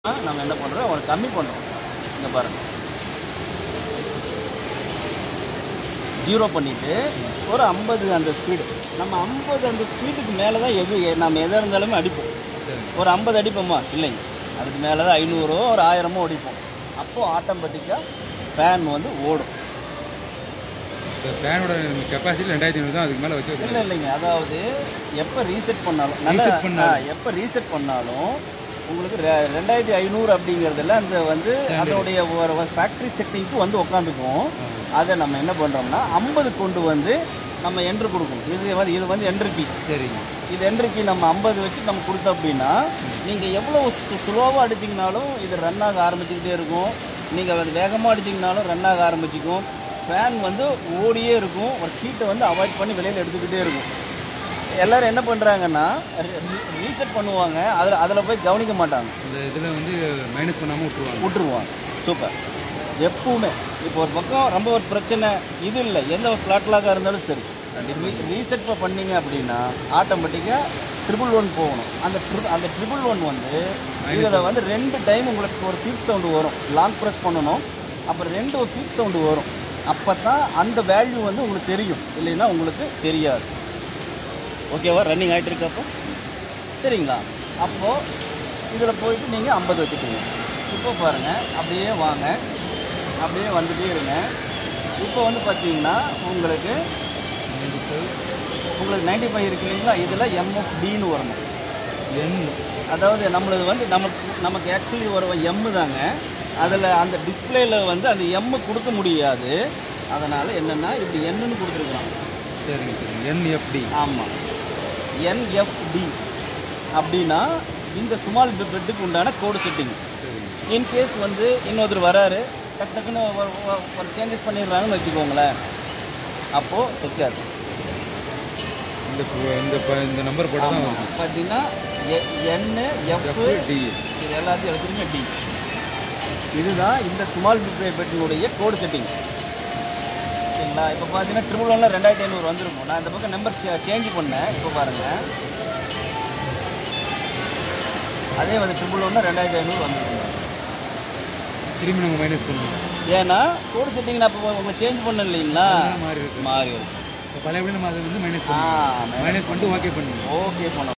நம்ம என்ன பண்ணுறோம் அவனுக்கு கம்மி பண்ணுறோம் இங்கே பாருங்கள் ஜீரோ பண்ணிவிட்டு ஒரு ஐம்பது அந்த ஸ்பீடு நம்ம ஐம்பது அந்த ஸ்பீடுக்கு மேலே தான் எது எ- நம்ம எதாக இருந்தாலுமே அடிப்போம் ஒரு ஐம்பது அடிப்போமா இல்லைங்க அதுக்கு மேலே தான் ஐநூறோ ஒரு ஆயிரமோ அடிப்போம் அப்போது ஆட்டோமேட்டிக்காக ஃபேன் வந்து ஓடும் இப்போ ஃபேனோட கெப்பாசிட்டி ரெண்டாயிரத்தி ஐநூறு தான் அதுக்கு மேலே வச்சு இல்லை இல்லைங்க அதாவது எப்போ ரீசெட் பண்ணாலும் நல்ல Reset பண்ணாலும். ஆ, எப்போ ரீசெட் பண்ணாலும் உங்களுக்கு ரெ- ரெண்டாயிரத்தி ஐநூறு அப்படிங்கிறதுல அந்த வந்து அதோடைய ஒரு ஃபேக்ட்ரி செட்டிங்க்கு வந்து உட்காந்துக்கும் அதை நம்ம என்ன பண்ணுறோம்னா ஐம்பது கொண்டு வந்து நம்ம என்ட்ரு கொடுக்கணும் இது வந்து இது வந்து என்ட்ரு கீ சரிங்க இது என்ட்ரிக்கு நம்ம ஐம்பது வச்சு நம்ம கொடுத்தோம் அப்படின்னா நீங்கள் எவ்வளோ ஸ்லோவாக அடிச்சிங்கனாலும் இது ரன் ஆக ஆரம்பிச்சுக்கிட்டே இருக்கும் நீங்கள் அது வேகமாக அடிச்சிங்கனாலும் ரன் ஆக ஆரம்பிச்சிக்கும் ஃபேன் வந்து ஓடியே இருக்கும் ஒரு ஹீட்டை வந்து அவாய்ட் பண்ணி வெளியில் எடுத்துக்கிட்டே இருக்கும் எல்லாரும் என்ன பண்ணுறாங்கன்னா ரீசெட் பண்ணுவாங்க அதில் அதில் போய் கவனிக்க மாட்டாங்க இந்த இதில் வந்து மைனஸ் பண்ணாமல் விட்டுருவாங்க விட்டுருவாங்க சூப்பர் எப்பவுமே இப்போ ஒரு பக்கம் ரொம்ப ஒரு பிரச்சனை இது இல்லை எந்த ஒரு ஃப்ளாட் லாக்காக இருந்தாலும் சரி ரீசெட் பண்ணீங்க அப்படின்னா ஆட்டோமேட்டிக்காக ட்ரிபிள் ஒன் போகணும் அந்த tri- அந்த ட்ரிபிள் ஒன் வந்து இதில் வந்து ரெண்டு டைம் உங்களுக்கு ஒரு ஃபீட் சவுண்டு வரும் லாங் ப்ரெஸ் பண்ணணும் அப்புறம் ரெண்டு ஒரு ஃபீட் சவுண்டு வரும் அப்போ தான் அந்த வேல்யூ வந்து உங்களுக்கு தெரியும் இல்லைன்னா உங்களுக்கு தெரியாது ஓகேவா ரன்னிங் ஆகிட்டு இருக்கப்போ சரிங்களா அப்போது இதில் போயிட்டு நீங்கள் ஐம்பது வச்சுக்கோங்க இப்போ பாருங்கள் அப்படியே வாங்க அப்படியே வந்துட்டே இருங்க இப்போ வந்து பார்த்தீங்கன்னா உங்களுக்கு உங்களுக்கு 95 ஃபைவ் இருக்கு இல்லைங்களா இதில் எம்எஃப்டின்னு வரணும் என் அதாவது நம்மளது வந்து நமக்கு நமக்கு ஆக்சுவலி ஒரு எம்மு தாங்க அதில் அந்த டிஸ்பிளேல வந்து அந்த எம்மு கொடுக்க முடியாது அதனால் என்னென்னா இப்படி என்னன்னு கொடுத்துருக்கலாம் சரிங்க சரிங்க என்எஃப்டி ஆமாம் என்எஃப்டி அப்படின்னா இந்த ஸ்மால் பெட்டுக்கு உண்டான கோடு செட்டிங் சரிங்க இன்கேஸ் வந்து இன்னொருத்தர் வராரு டக்கு டக்குன்னு ஒரு ஒரு- ஒரு சேஞ்சஸ் பண்ணிடுறாங்கன்னு வச்சுக்கோங்களேன் அப்போது செக்காது இந்த பு- இந்த ப- இந்த நம்பர் போட்டால் தான் வரும் பார்த்தீங்கன்னா என் எஃப் டி இது எல்லாத்தையும் எடுத்துருங்க டி இதுதான் இந்த ஸ்மால் பெட்டினுடைய கோடு செட்டிங் சரிங்களா இப்போ பார்த்தீங்கன்னா ட்ரிபிள் ஒன்ல ரெண்டாயிரத்தி ஐநூறு வந்திருக்கும் நான் இந்த பக்கம் நம்பர் சேஞ்ச் பண்ணேன் இப்போ பாருங்கள் அதே வந்து ட்ரிபிள் ஒன்று ரெண்டாயிரத்தி ஐநூறு வந்திருக்கும் திரும்பி நாங்கள் மைனஸ் பண்ணுவோம் ஏன்னா கோடு செட்டிங் நான் இப்போ உங்களுக்கு சேஞ்ச் பண்ண இல்லைங்களா மாறி இருக்கு மாறி இருக்கும் இப்போ பழையபடி நம்ம அதை வந்து மைனஸ் ஆ பண்ணுவோம் மைனஸ் பண்ணிட்டு ஓகே பண்ணுவோம் ஓகே பண்ண